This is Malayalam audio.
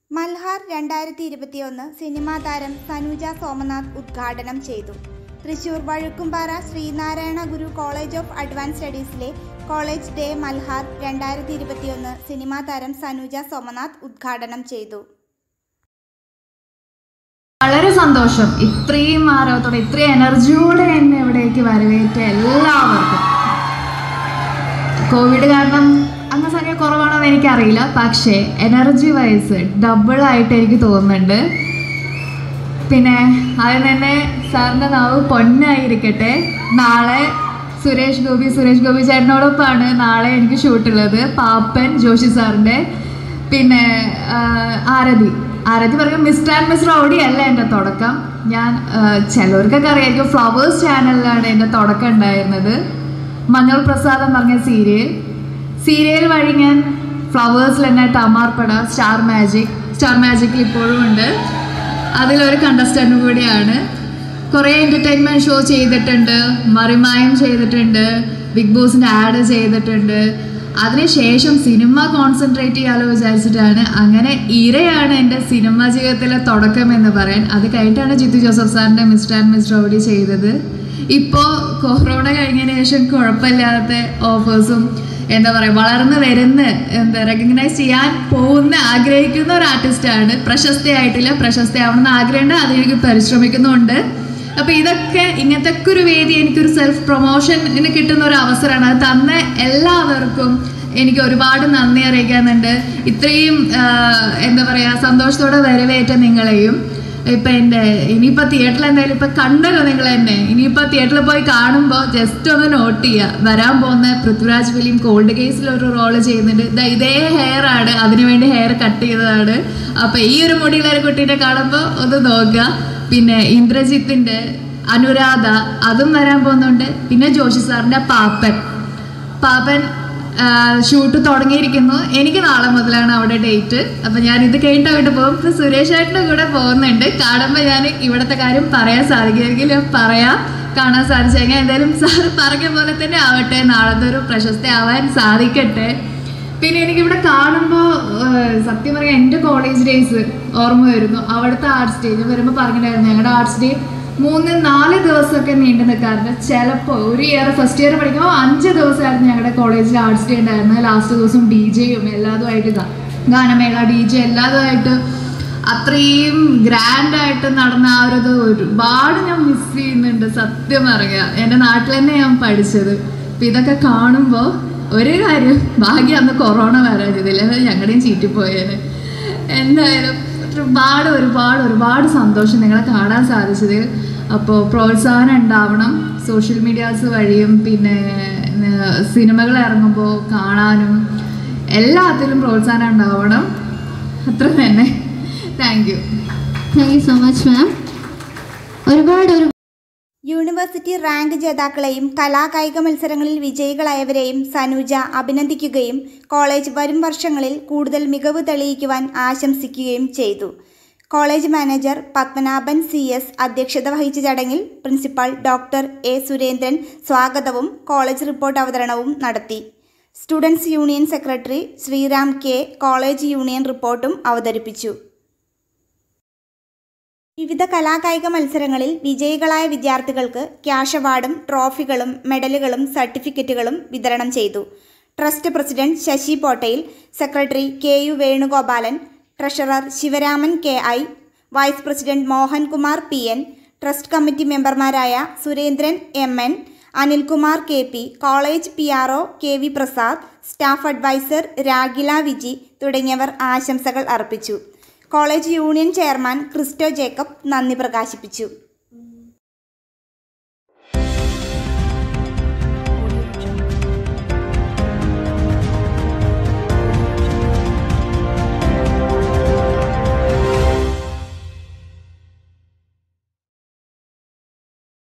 മൽഹാർ രണ്ടായിരത്തി ഇരുപത്തിയൊന്ന് സിനിമാ താരം സനുജ സോമനാഥ് ഉദ്ഘാടനം ചെയ്തു Thrissur Vazhukkumpara Sreenarayana Guru college of advance സ്റ്റഡീസിലെ കോളേജ് ഡേ മൽഹാർ രണ്ടായിരത്തി ഇരുപത്തിയൊന്ന് സിനിമാ താരം സനുജ സോമനാഥ് ഉദ്ഘാടനം ചെയ്തു വളരെ സന്തോഷം ഇത്രയും ആരവത്തോടെ ഇത്രയും എനർജിയോടെ എന്നെ ഇവിടേക്ക് വരവേറ്റ എല്ലാവർക്കും കോവിഡ് കാരണം അങ്ങ് സംഖ്യ കുറവാണോ എന്ന് എനിക്കറിയില്ല പക്ഷേ എനർജി വൈസ് ഡബിൾ ആയിട്ട് എനിക്ക് തോന്നുന്നുണ്ട് പിന്നെ അതിൽ തന്നെ സാറിൻ്റെ നാവ് പൊന്നായിരിക്കട്ടെ നാളെ സുരേഷ് ഗോപി സുരേഷ് ഗോപി ചേട്ടനോടൊപ്പമാണ് നാളെ എനിക്ക് ഷൂട്ടുള്ളത് പാപ്പൻ ജോഷി സാറിൻ്റെ പിന്നെ ആ, ആരതി ആരതി പറയുക മിസ്റ്റർ ആൻഡ് മിസ് റൗഡി അല്ല എൻ്റെ തുടക്കം ഞാൻ ആ, ചിലവർക്കൊക്കെ അറിയായിരിക്കും ഫ്ലവേഴ്സ് ചാനലിലാണ് എൻ്റെ തുടക്കം ഉണ്ടായിരുന്നത് മഞ്ഞൾ പ്രസാദം പറഞ്ഞ സീരിയൽ സീരിയൽ വഴി ഞാൻ ഫ്ലവേഴ്സിൽ തന്നെ ടമാർപ്പട സ്റ്റാർ മാജിക് സ്റ്റാർ മാജിക്കിൽ ഇപ്പോഴും ഉണ്ട് അതിലൊരു കണ്ടസ്റ്റൻറ്റും കൂടിയാണ് കുറേ എൻ്റർടൈൻമെൻറ്റ് ഷോ ചെയ്തിട്ടുണ്ട് മറിമായം ചെയ്തിട്ടുണ്ട് ബിഗ് ബോസിൻ്റെ ആഡ് ചെയ്തിട്ടുണ്ട് അതിനുശേഷം സിനിമ കോൺസെൻട്രേറ്റ് ചെയ്യാലോ വിചാരിച്ചിട്ടാണ് അങ്ങനെ ഇരയാണ് എൻ്റെ സിനിമ ജീവിതത്തിലെ തുടക്കം എന്ന് പറയാൻ അത് കഴിഞ്ഞിട്ടാണ് ജിത്തു ജോസഫ് സാറിൻ്റെ മിസ്റ്റർ ആൻഡ് മിസ്റ്റർ റോഡി ചെയ്തത് ഇപ്പോൾ കൊറോണ കഴിഞ്ഞതിന് ശേഷം കുഴപ്പമില്ലാത്ത ഓഫേഴ്സും എന്താ പറയുക വളർന്നു വരുന്ന എന്താ റെക്കഗ്നൈസ് ചെയ്യാൻ പോകുന്ന ആഗ്രഹിക്കുന്ന ഒരു ആർട്ടിസ്റ്റാണ് പ്രശസ്തയായിട്ടില്ല പ്രശസ്തയാവണമെന്ന് ആഗ്രഹമുണ്ട് അതിലേക്ക് പരിശ്രമിക്കുന്നുണ്ട് അപ്പോൾ ഇതൊക്കെ ഇങ്ങനത്തെ ഒക്കെ ഒരു വേദി എനിക്കൊരു സെൽഫ് പ്രൊമോഷന് കിട്ടുന്ന ഒരു അവസരമാണ് അത് തന്ന എല്ലാവർക്കും എനിക്ക് ഒരുപാട് നന്ദി അറിയിക്കാനുണ്ട് ഇത്രയും ആ, എന്താ പറയുക സന്തോഷത്തോടെ വരവേറ്റ നിങ്ങളെയും ഇപ്പം എൻ്റെ ഇനിയിപ്പോൾ തിയേറ്ററിൽ എന്തായാലും ഇപ്പം കണ്ടല്ലോ നിങ്ങൾ എന്നെ ഇനിയിപ്പോൾ തിയേറ്ററിൽ പോയി കാണുമ്പോൾ ജസ്റ്റ് ഒന്ന് നോട്ട് ചെയ്യുക വരാൻ പോകുന്ന പൃഥ്വിരാജ് ഫിലിം കോൾഡ് കേസിൽ ഒരു റോള് ചെയ്യുന്നുണ്ട് ദാ ഇതേ ഹെയർ ആണ് അതിനുവേണ്ടി ഹെയർ കട്ട് ചെയ്തതാണ് അപ്പോൾ ഈ ഒരു മുടിയുള്ള ഒരു കുട്ടീനെ കാണുമ്പോൾ ഒന്ന് നോക്കുക പിന്നെ ഇന്ദ്രജിത്തിൻ്റെ അനുരാധ അതും വരാൻ പോകുന്നുണ്ട് പിന്നെ ജോഷി സാറിൻ്റെ പാപ്പൻ പാപ്പൻ ഷൂട്ട് തുടങ്ങിയിരിക്കുന്നു എനിക്ക് നാളെ മുതലാണ് അവിടെ ഡേറ്റ് അപ്പം ഞാൻ ഇത് കഴിഞ്ഞിട്ട് അങ്ങോട്ട് പോകും ഇപ്പം സുരേഷ് ഏട്ടൻ്റെ കൂടെ പോകുന്നുണ്ട് കാണുമ്പോൾ ഞാൻ ഇവിടുത്തെ കാര്യം പറയാൻ സാധിക്കുമെങ്കിൽ ഞാൻ പറയാം കാണാൻ സാധിച്ചു കഴിഞ്ഞാൽ എന്തായാലും സാർ പറഞ്ഞ പോലെ തന്നെ ആവട്ടെ നാളത്തെ ഒരു പ്രശസ്തയാവാൻ സാധിക്കട്ടെ പിന്നെ എനിക്കിവിടെ കാണുമ്പോൾ സത്യം പറയാം എൻ്റെ കോളേജ് ഡേയ്സ് ഓർമ്മ വരുന്നു അവിടുത്തെ ആർട്സ് ഡേ ഞാൻ വരുമ്പോൾ പറഞ്ഞിട്ടുണ്ടായിരുന്നു ഞങ്ങളുടെ ആർട്സ് ഡേ മൂന്ന് നാല് ദിവസമൊക്കെ നീണ്ടു നിൽക്കാറുണ്ട് ചിലപ്പോൾ ഒരു ഇയർ ഫസ്റ്റ് ഇയർ പഠിക്കുമ്പോൾ അഞ്ച് ദിവസമായിരുന്നു ഞങ്ങളുടെ കോളേജിൽ ആർട്സ് ഡേ ഉണ്ടായിരുന്നത് ലാസ്റ്റ് ദിവസം ഡി ജെയും എല്ലാതുമായിട്ട് ഗാ- ഗാനമേള ഡി ജെ എല്ലാതുമായിട്ട് അത്രയും ഗ്രാൻഡായിട്ട് നടന്ന ആ ഒരു ഇത് ഒരുപാട് ഞാൻ മിസ് ചെയ്യുന്നുണ്ട് സത്യം പറയുക എൻ്റെ നാട്ടിൽ തന്നെ ഞാൻ പഠിച്ചത് അപ്പം ഇതൊക്കെ കാണുമ്പോൾ ഒരു കാര്യം ഭാഗ്യം അന്ന് കൊറോണ വരാഞ്ഞതില്ല ഞങ്ങളുടെയും ചീറ്റിപ്പോയേനെ എന്തായാലും ഒരുപാട് ഒരുപാട് ഒരുപാട് സന്തോഷം നിങ്ങളെ കാണാൻ സാധിച്ചത് അപ്പോൾ പ്രോത്സാഹനം ഉണ്ടാവണം സോഷ്യൽ മീഡിയാസ് വഴിയും പിന്നെ ഏർ, സിനിമകൾ ഇറങ്ങുമ്പോൾ കാണാനും എല്ലാത്തിലും പ്രോത്സാഹനം ഉണ്ടാവണം അത്ര തന്നെ thank you thank you so much ma'am ഒരുപാട് ഒരു യൂണിവേഴ്സിറ്റി റാങ്ക് ജേതാക്കളെയും കലാകായിക മത്സരങ്ങളിൽ വിജയികളായവരെയും സനുജ അഭിനന്ദിക്കുകയും കോളേജ് വരും വർഷങ്ങളിൽ കൂടുതൽ മികവ് തെളിയിക്കുവാൻ ആശംസിക്കുകയും ചെയ്തു college manager Padmanabhan C S അധ്യക്ഷത വഹിച്ച ചടങ്ങിൽ പ്രിൻസിപ്പൽ ഡോക്ടർ എ സുരേന്ദ്രൻ സ്വാഗതവും കോളേജ് റിപ്പോർട്ട് അവതരണവും നടത്തി students union secretary Sreeram K college union റിപ്പോർട്ടും അവതരിപ്പിച്ചു വിവിധ കലാകായിക മത്സരങ്ങളിൽ വിജയികളായ വിദ്യാർത്ഥികൾക്ക് ക്യാഷ് അവാർഡും ട്രോഫികളും മെഡലുകളും സർട്ടിഫിക്കറ്റുകളും വിതരണം ചെയ്തു trust president Sasi Pottayil secretary K U Venugopalan treasurer Sivaraman K I vice president Mohankumar P N trust committee മെമ്പർമാരായ Surendran M N Anilkumar K P college P R O K V Prasad staff adviser Ragila Viji തുടങ്ങിയവർ ആശംസകൾ അർപ്പിച്ചു college union chairman Christo Jacob നന്ദി പ്രകാശിപ്പിച്ചു